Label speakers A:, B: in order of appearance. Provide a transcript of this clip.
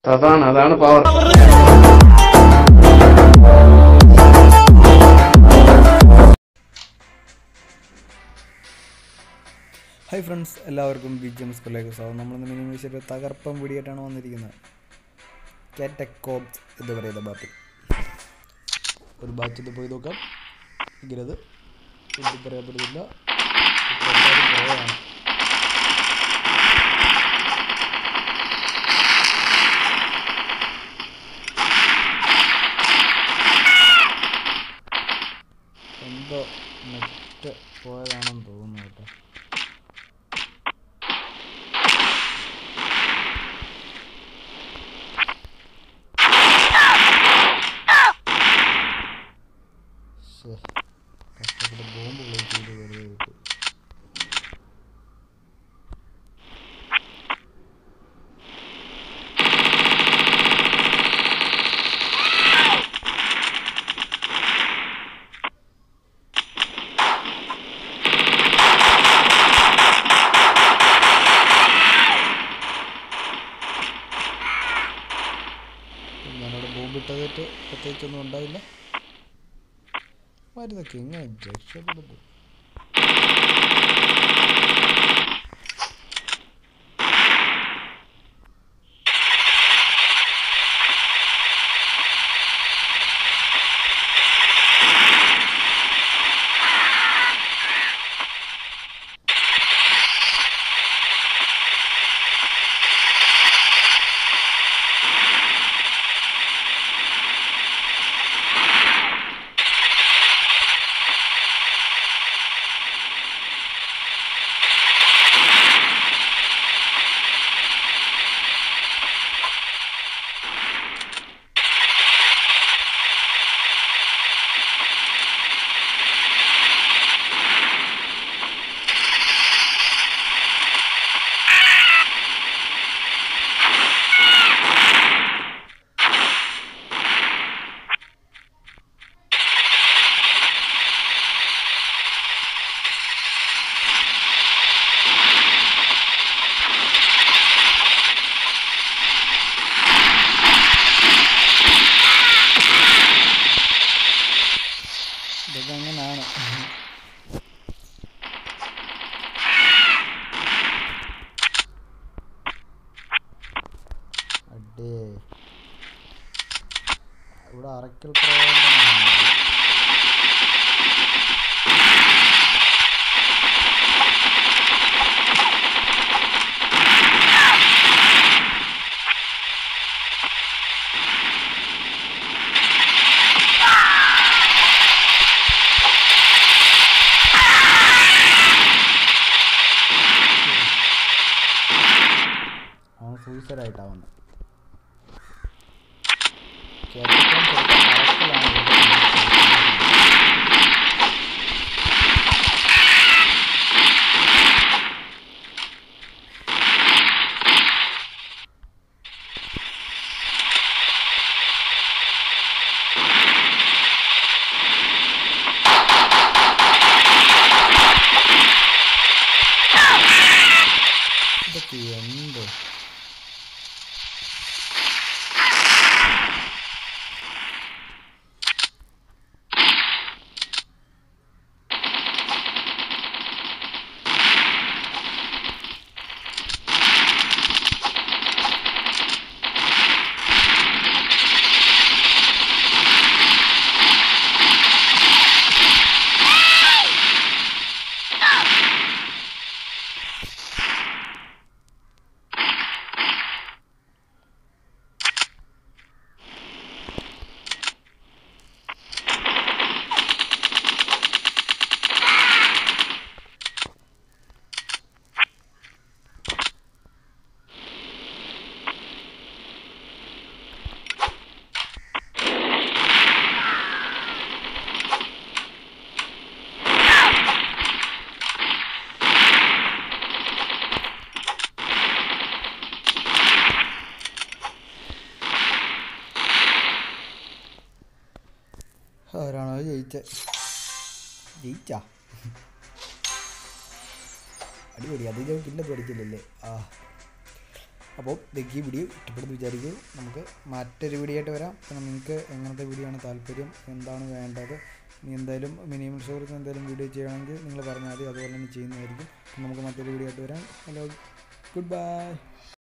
A: അതാണ് അതാണ് power
B: hi friends എല്ലാവർക്കും ബി ജി എം സ്കൂളിലേക്ക് സ്വാഗതം നമ്മൾ മിനിമേഴ്സ് ഒരു തകർപ്പം വീടിയായിട്ടാണ് വന്നിരിക്കുന്നത് കാറ്റക്കോബ്സ് എന്ന് പറയുന്ന ബാപ്പിൽ ഒരു ബാച്ച് ഇത് പോയി നോക്കാം എങ്കിലത് ഒന്നും പറയാൻ പറ്റുന്നില്ല ഇപ്പോൾ എല്ലാവരും കുറവാണ് എന്തോ നെറ്റ് പോയതാണെന്ന് തോന്നുന്നു കേട്ടോ ശ്ശേ, കഷ്ടപ്പെട്ട് ബോംബ് പ്ലേസ് ചെയ്ത് വെറുതെ വിട്ടു ഞാനവിടെ ബോംബ് ഇട്ടതായിട്ട് പ്രത്യേകിച്ചൊന്നും ഉണ്ടായില്ല മരുന്നൊക്കെ എങ്ങനെ രക്ഷപ്പെടുന്നു ഇതൊക്കെ അങ്ങനെയാണ് അടേ ഇവിടെ അറക്കൽ പ്രയോഗം തന്നെയാണ്. അവൻ സൂയിസൈഡ് ആയിട്ടാ വന്നത് ചെറുക്കൻ ചെറുക്കൻ അറക്കലാണ് ഇതൊക്കെ എന്ത് ആരാണോ ജയിച്ച ജയിച്ചാ അടിപൊളി അത് ഞാൻ പിന്നെ പഠിച്ചില്ലല്ലേ ആ അപ്പോൾ ഇതൊക്കെ ഈ വീഡിയോ ഇഷ്ടപ്പെടുന്നു വിചാരിക്കും നമുക്ക് മറ്റൊരു വീഡിയോ ആയിട്ട് വരാം അപ്പം നിങ്ങൾക്ക് എങ്ങനത്തെ വീഡിയോ ആണ് താല്പര്യം എന്താണ് വേണ്ടത് ഇനി എന്തായാലും മിനിമം ഷോർക്ക് എന്തെങ്കിലും വീഡിയോ ചെയ്യണമെങ്കിൽ നിങ്ങൾ പറഞ്ഞാൽ മതി അതുപോലെ തന്നെ ചെയ്യുന്നതായിരിക്കും അപ്പം നമുക്ക് മറ്റൊരു വീഡിയോ ആയിട്ട് വരാം ഹലോ ഗുഡ് ബൈ